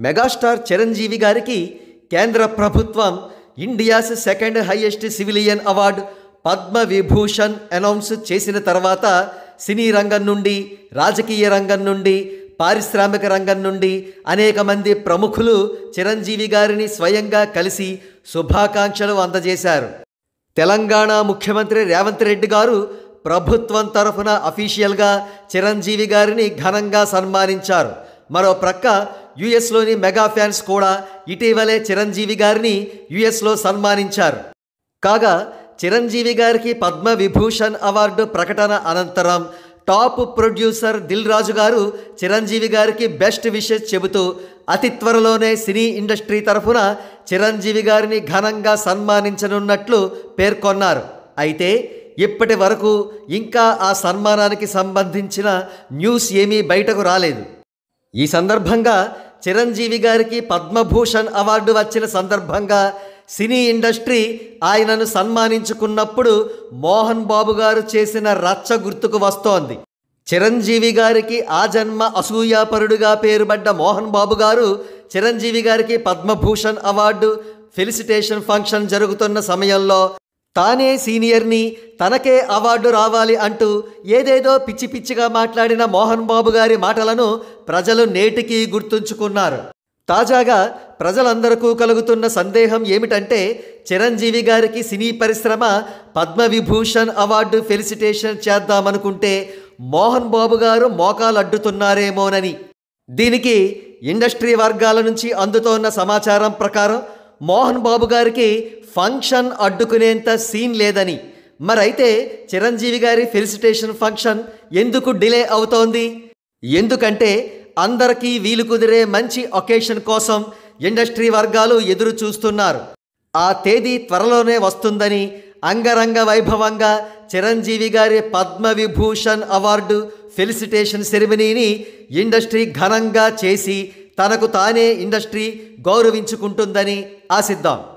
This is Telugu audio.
మెగాస్టార్ చిరంజీవి గారికి కేంద్ర ప్రభుత్వం India's second highest civilian award Padma Vibhushan announce చేసిన తర్వాత సినీ రంగం నుండి రాజకీయ రంగం నుండి పారిశ్రామిక రంగం నుండి అనేక మంది ప్రముఖులు చిరంజీవి గారిని స్వయంగా కలిసి శుభాకాంక్షలు అందజేశారు తెలంగాణ ముఖ్యమంత్రి రేవంత్ రెడ్డి గారు ప్రభుత్వం తరఫున అఫీషియల్గా చిరంజీవి గారిని ఘనంగా సన్మానించారు మరో ప్రక్క యుఎస్లోని మెగా ఫ్యాన్స్ కూడా ఇటీవలే చిరంజీవి గారిని యుఎస్లో సన్మానించారు కాగా చిరంజీవి గారికి పద్మ విభూషణ్ అవార్డు ప్రకటన అనంతరం టాప్ ప్రొడ్యూసర్ దిల్ రాజు గారు చిరంజీవి గారికి బెస్ట్ విషెస్ చెబుతూ అతి త్వరలోనే సినీ ఇండస్ట్రీ తరఫున చిరంజీవి గారిని ఘనంగా సన్మానించనున్నట్లు పేర్కొన్నారు అయితే ఇప్పటి వరకు ఇంకా ఆ సన్మానానికి సంబంధించిన న్యూస్ ఏమీ బయటకు రాలేదు ఈ సందర్భంగా చిరంజీవి గారికి పద్మభూషణ్ అవార్డు వచ్చిన సందర్భంగా సినీ ఇండస్ట్రీ ఆయనను సన్మానించుకున్నప్పుడు మోహన్ బాబు గారు చేసిన రచ్చ గుర్తుకు వస్తోంది చిరంజీవి గారికి ఆ జన్మ అసూయాపరుడుగా పేరుపడ్డ మోహన్ బాబు గారు చిరంజీవి గారికి పద్మభూషణ్ అవార్డు ఫెలిసిటేషన్ ఫంక్షన్ జరుగుతున్న సమయంలో తానే సీనియర్ని తనకే అవార్డు రావాలి అంటూ ఏదేదో పిచ్చి పిచ్చిగా మాట్లాడిన మోహన్ బాబు గారి మాటలను ప్రజలు నేటికి గుర్తుంచుకున్నారు తాజాగా ప్రజలందరికీ కలుగుతున్న సందేహం ఏమిటంటే చిరంజీవి గారికి సినీ పరిశ్రమ పద్మవిభూషణ్ అవార్డు ఫెలిసిటేషన్ చేద్దామనుకుంటే మోహన్ బాబు గారు మోకాలు అడ్డుతున్నారేమోనని దీనికి ఇండస్ట్రీ వర్గాల నుంచి అందుతోన్న సమాచారం ప్రకారం మోహన్ బాబు గారికి ఫంక్షన్ అడ్డుకునేంత సీన్ లేదని మరైతే చిరంజీవి గారి ఫెలిసిటేషన్ ఫంక్షన్ ఎందుకు డిలే అవుతోంది ఎందుకంటే అందరికీ వీలు కుదిరే మంచి ఒకేషన్ కోసం ఇండస్ట్రీ వర్గాలు ఎదురు చూస్తున్నారు ఆ తేదీ త్వరలోనే వస్తుందని అంగరంగ వైభవంగా చిరంజీవి గారి పద్మవిభూషణ్ అవార్డు ఫెలిసిటేషన్ సెరమనీని ఇండస్ట్రీ ఘనంగా చేసి తనకు తానే ఇండస్ట్రీ గౌరవించుకుంటుందని ఆశిద్దాం